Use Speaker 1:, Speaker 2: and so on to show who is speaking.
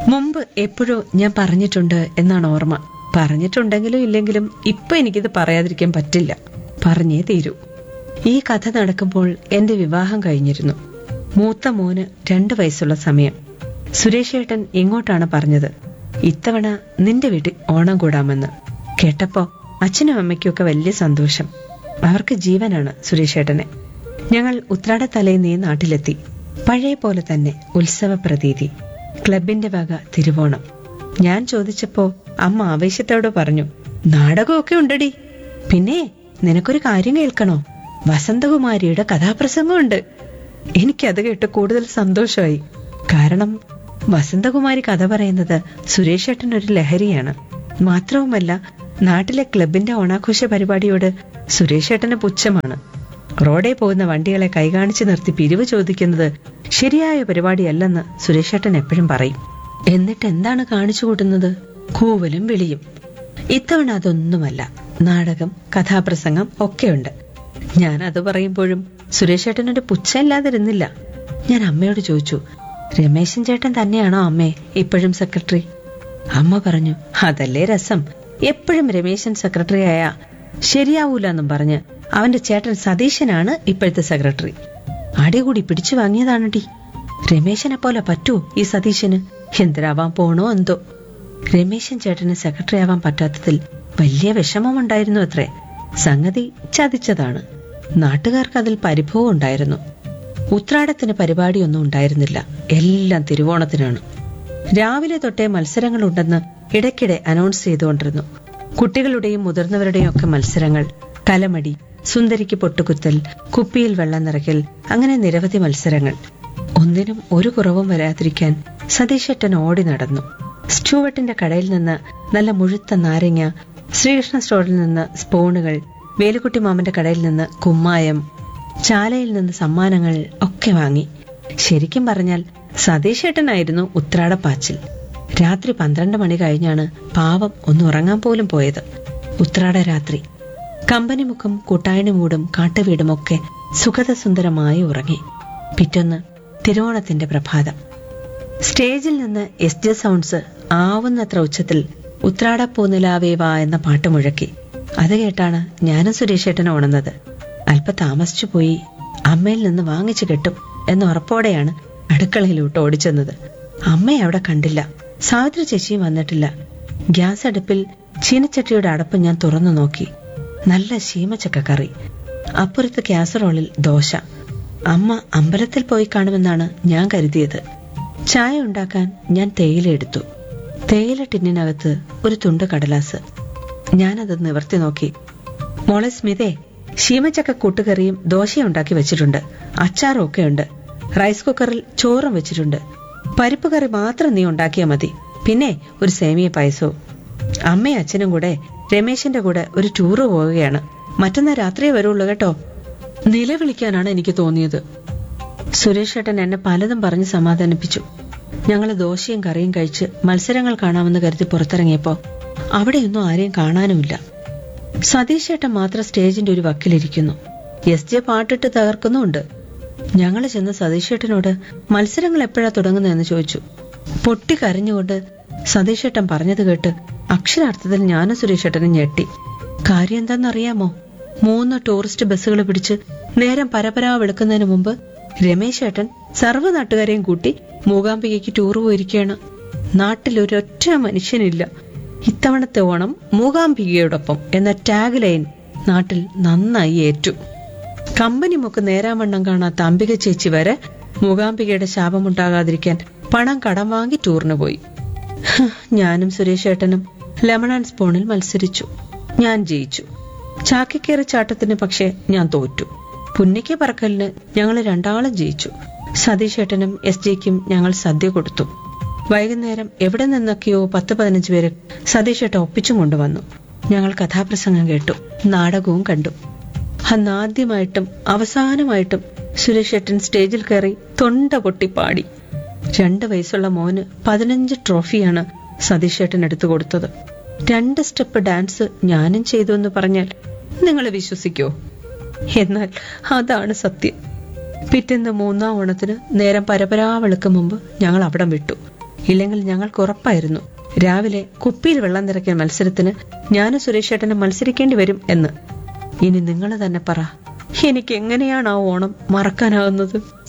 Speaker 1: മുമ്പ് എപ്പോഴോ ഞാൻ പറഞ്ഞിട്ടുണ്ട് എന്നാണ് ഓർമ്മ പറഞ്ഞിട്ടുണ്ടെങ്കിലും ഇല്ലെങ്കിലും ഇപ്പൊ എനിക്കിത് പറയാതിരിക്കാൻ പറ്റില്ല പറഞ്ഞേ തീരൂ ഈ കഥ നടക്കുമ്പോൾ എന്റെ വിവാഹം കഴിഞ്ഞിരുന്നു മൂത്ത മോന് രണ്ടു വയസ്സുള്ള സമയം സുരേഷ് ഏട്ടൻ ഇങ്ങോട്ടാണ് പറഞ്ഞത് ഇത്തവണ നിന്റെ വീട്ടിൽ ഓണം കൂടാമെന്ന് കേട്ടപ്പോ അച്ഛനും അമ്മയ്ക്കും ഒക്കെ വലിയ സന്തോഷം അവർക്ക് ജീവനാണ് സുരേഷ് ഏട്ടനെ ഞങ്ങൾ ഉത്രാട തലേന്നേ നാട്ടിലെത്തി പഴയ പോലെ തന്നെ ഉത്സവ പ്രതീതി ക്ലബിന്റെ വക തിരുവോണം ഞാൻ ചോദിച്ചപ്പോ അമ്മ ആവേശത്തോടെ പറഞ്ഞു നാടകമൊക്കെ ഉണ്ടടി പിന്നെ നിനക്കൊരു കാര്യം കേൾക്കണോ വസന്തകുമാരിയുടെ കഥാപ്രസംഗമുണ്ട് എനിക്കത് കേട്ട് കൂടുതൽ സന്തോഷമായി കാരണം വസന്തകുമാരി കഥ പറയുന്നത് സുരേഷ് ഏട്ടൻ ഒരു ലഹരിയാണ് മാത്രവുമല്ല നാട്ടിലെ ക്ലബിന്റെ ഓണാഘോഷ പരിപാടിയോട് സുരേഷ് ഏട്ടന് പുച്ഛമാണ് റോഡേ പോകുന്ന വണ്ടികളെ കൈകാണിച്ചു നിർത്തി പിരിവ് ചോദിക്കുന്നത് ശരിയായ പരിപാടിയല്ലെന്ന് സുരേഷ് ഏട്ടൻ എപ്പോഴും പറയും എന്നിട്ട് എന്താണ് കാണിച്ചു കൂട്ടുന്നത് കൂവലും വിളിയും ഇത്തവണ അതൊന്നുമല്ല നാടകം കഥാപ്രസംഗം ഒക്കെയുണ്ട് ഞാൻ അത് പറയുമ്പോഴും സുരേഷ് ഏട്ടനൊരു പുച്ഛമില്ലാതിരുന്നില്ല ഞാൻ അമ്മയോട് ചോദിച്ചു രമേശൻ ചേട്ടൻ തന്നെയാണോ അമ്മേ ഇപ്പോഴും സെക്രട്ടറി അമ്മ പറഞ്ഞു അതല്ലേ രസം എപ്പോഴും രമേശൻ സെക്രട്ടറി ആയ ശരിയാവൂല എന്നും പറഞ്ഞ് അവന്റെ ചേട്ടൻ സതീശനാണ് ഇപ്പോഴത്തെ സെക്രട്ടറി അടികൂടി പിടിച്ചു വാങ്ങിയതാണടി രമേശനെ പോലെ പറ്റൂ ഈ സതീശന് എന്തിനാവാൻ പോണോ എന്തോ രമേശൻ ചേട്ടന് സെക്രട്ടറി ആവാൻ പറ്റാത്തതിൽ വലിയ വിഷമമുണ്ടായിരുന്നു അത്രേ സംഗതി ചതിച്ചതാണ് നാട്ടുകാർക്ക് അതിൽ പരിഭവം ഉണ്ടായിരുന്നു ഉത്രാടത്തിന് പരിപാടിയൊന്നും ഉണ്ടായിരുന്നില്ല എല്ലാം തിരുവോണത്തിനാണ് രാവിലെ തൊട്ടേ മത്സരങ്ങളുണ്ടെന്ന് ഇടയ്ക്കിടെ അനൗൺസ് ചെയ്തുകൊണ്ടിരുന്നു കുട്ടികളുടെയും മുതിർന്നവരുടെയും ഒക്കെ മത്സരങ്ങൾ കലമടി സുന്ദരിക്ക് പൊട്ടുകുത്തൽ കുപ്പിയിൽ വെള്ളം നിറയ്ക്കൽ അങ്ങനെ നിരവധി മത്സരങ്ങൾ ഒന്നിനും ഒരു കുറവും വരാതിരിക്കാൻ സതീശേട്ടൻ ഓടി നടന്നു സ്റ്റൂവട്ടിന്റെ കടയിൽ നിന്ന് നല്ല മുഴുത്ത നാരങ്ങ ശ്രീകൃഷ്ണ സ്റ്റോറിൽ നിന്ന് സ്പൂണുകൾ വേലുക്കുട്ടി മാമന്റെ കടയിൽ നിന്ന് കുമ്മായം ചാലയിൽ നിന്ന് സമ്മാനങ്ങൾ ഒക്കെ വാങ്ങി ശരിക്കും പറഞ്ഞാൽ സതീശേട്ടനായിരുന്നു ഉത്രാടപ്പാച്ചിൽ രാത്രി പന്ത്രണ്ട് മണി കഴിഞ്ഞാണ് പാവം ഒന്ന് ഉറങ്ങാൻ പോലും പോയത് ഉത്രാട രാത്രി കമ്പനിമുഖം കൂട്ടായണി മൂടും കാട്ടുവീടും ഒക്കെ സുഖതസുന്ദരമായി ഉറങ്ങി പിറ്റൊന്ന് തിരുവോണത്തിന്റെ പ്രഭാതം സ്റ്റേജിൽ നിന്ന് എസ് ജെ സൗണ്ട്സ് ആവുന്നത്ര ഉച്ചത്തിൽ ഉത്രാടപ്പൂനിലാവേവ എന്ന പാട്ട് മുഴക്കി അത് കേട്ടാണ് ഞാനും സുരേഷേട്ടനും ഉണർന്നത് അല്പ താമസിച്ചു പോയി അമ്മയിൽ നിന്ന് വാങ്ങിച്ചു കിട്ടും എന്ന ഉറപ്പോടെയാണ് അടുക്കളയിലോട്ട് ഓടിച്ചെന്നത് അമ്മയെ അവിടെ കണ്ടില്ല സാവിത്രി ചേച്ചിയും വന്നിട്ടില്ല ഗ്യാസ് അടുപ്പിൽ ചീനച്ചട്ടിയുടെ അടപ്പ് ഞാൻ തുറന്നു നോക്കി നല്ല ശീമച്ചക്ക കറി അപ്പുറത്ത് കാസറോളിൽ ദോശ അമ്മ അമ്പലത്തിൽ പോയി കാണുമെന്നാണ് ഞാൻ കരുതിയത് ചായ ഉണ്ടാക്കാൻ ഞാൻ തേയില എടുത്തു തേയില ടിന്നിനകത്ത് ഒരു തുണ്ട് കടലാസ് ഞാനത് നിവർത്തി നോക്കി മോളെ സ്മിതേ ശീമച്ചക്ക കൂട്ടുകറിയും ദോശയും ഉണ്ടാക്കി വെച്ചിട്ടുണ്ട് അച്ചാറും ഒക്കെ ഉണ്ട് റൈസ് കുക്കറിൽ ചോറും വെച്ചിട്ടുണ്ട് പരിപ്പ് കറി മാത്രം നീ ഉണ്ടാക്കിയാൽ മതി പിന്നെ ഒരു സേമിയ പായസവും അമ്മയും അച്ഛനും കൂടെ രമേശിന്റെ കൂടെ ഒരു ടൂറ് പോവുകയാണ് മറ്റന്നാ രാത്രിയേ വരുള്ളൂ കേട്ടോ നിലവിളിക്കാനാണ് എനിക്ക് തോന്നിയത് സുരേഷ് ഏട്ടൻ എന്നെ പലതും പറഞ്ഞ് സമാധാനിപ്പിച്ചു ഞങ്ങൾ ദോശയും കറിയും കഴിച്ച് മത്സരങ്ങൾ കാണാമെന്ന് കരുതി പുറത്തിറങ്ങിയപ്പോ അവിടെയൊന്നും ആരെയും കാണാനുമില്ല സതീഷ് ഏട്ടൻ മാത്രം സ്റ്റേജിന്റെ ഒരു വക്കിലിരിക്കുന്നു എസ് ജെ പാട്ടിട്ട് തകർക്കുന്നുമുണ്ട് ഞങ്ങൾ ചെന്ന് സതീഷ് ഏട്ടനോട് മത്സരങ്ങൾ എപ്പോഴാ തുടങ്ങുന്നതെന്ന് ചോദിച്ചു പൊട്ടി കരഞ്ഞുകൊണ്ട് സതീഷ് ഏട്ടൻ പറഞ്ഞത് കേട്ട് അക്ഷരാർത്ഥത്തിൽ ഞാനും സുരേഷ് ഏട്ടനും ഞെട്ടി കാര്യം എന്താണെന്നറിയാമോ മൂന്ന് ടൂറിസ്റ്റ് ബസ്സുകൾ പിടിച്ച് നേരം പരപരാ വെളുക്കുന്നതിന് മുമ്പ് രമേശ് ഏട്ടൻ സർവ്വ നാട്ടുകാരെയും കൂട്ടി മൂകാംബികയ്ക്ക് ടൂർ പോയിരിക്കുകയാണ് നാട്ടിൽ ഒരൊറ്റ മനുഷ്യനില്ല ഇത്തവണത്തെ ഓണം മൂകാംബികയോടൊപ്പം എന്ന ടാഗ് ലൈൻ നാട്ടിൽ നന്നായി ഏറ്റു കമ്പനി മുക്ക് നേരാവണ്ണം കാണാത്ത അംബിക ചേച്ചി വരെ മൂകാംബികയുടെ ശാപമുണ്ടാകാതിരിക്കാൻ പണം കടം വാങ്ങി ടൂറിന് പോയി ഹ്, ഞാനും സുരേഷ് ഏട്ടനും ലെമൺ ആൻഡ് സ്പൂണിൽ മത്സരിച്ചു ഞാൻ ജയിച്ചു ചാക്കിക്കേറി ചാട്ടത്തിന് പക്ഷേ ഞാൻ തോറ്റു പുന്നയ്ക്ക് പറക്കലിന് ഞങ്ങൾ രണ്ടാളും ജയിച്ചു സതീഷ് ഏട്ടനും എസ് ജിക്കും ഞങ്ങൾ സദ്യ കൊടുത്തു വൈകുന്നേരം എവിടെ നിന്നൊക്കെയോ പത്ത് പതിനഞ്ച് പേര് സതീഷ് ഏട്ടൻ ഒപ്പിച്ചും കൊണ്ടുവന്നു ഞങ്ങൾ കഥാപ്രസംഗം കേട്ടു നാടകവും കണ്ടു അന്ന് ആദ്യമായിട്ടും അവസാനമായിട്ടും സുരേഷ് ഏട്ടൻ സ്റ്റേജിൽ കയറി തൊണ്ട പൊട്ടി പാടി രണ്ട് വയസ്സുള്ള മോന് പതിനഞ്ച് ട്രോഫിയാണ് സതീഷ് ഏട്ടൻ എടുത്തു കൊടുത്തത് രണ്ട് സ്റ്റെപ്പ് ഡാൻസ് ഞാനും ചെയ്തു എന്ന് പറഞ്ഞാൽ നിങ്ങൾ വിശ്വസിക്കോ എന്നാൽ അതാണ് സത്യം പിറ്റേന്ന് മൂന്നാം ഓണത്തിന് നേരം പരപരാ വെളുക്കും മുമ്പ് ഞങ്ങൾ അവിടം വിട്ടു ഇല്ലെങ്കിൽ ഞങ്ങൾക്ക് ഉറപ്പായിരുന്നു രാവിലെ കുപ്പിയിൽ വെള്ളം നിറയ്ക്കൽ മത്സരത്തിന് ഞാനും സുരേഷേട്ടനും മത്സരിക്കേണ്ടി വരും എന്ന് ഇനി നിങ്ങൾ തന്നെ പറ എനിക്ക് എങ്ങനെയാണ് ആ ഓണം മറക്കാനാവുന്നത്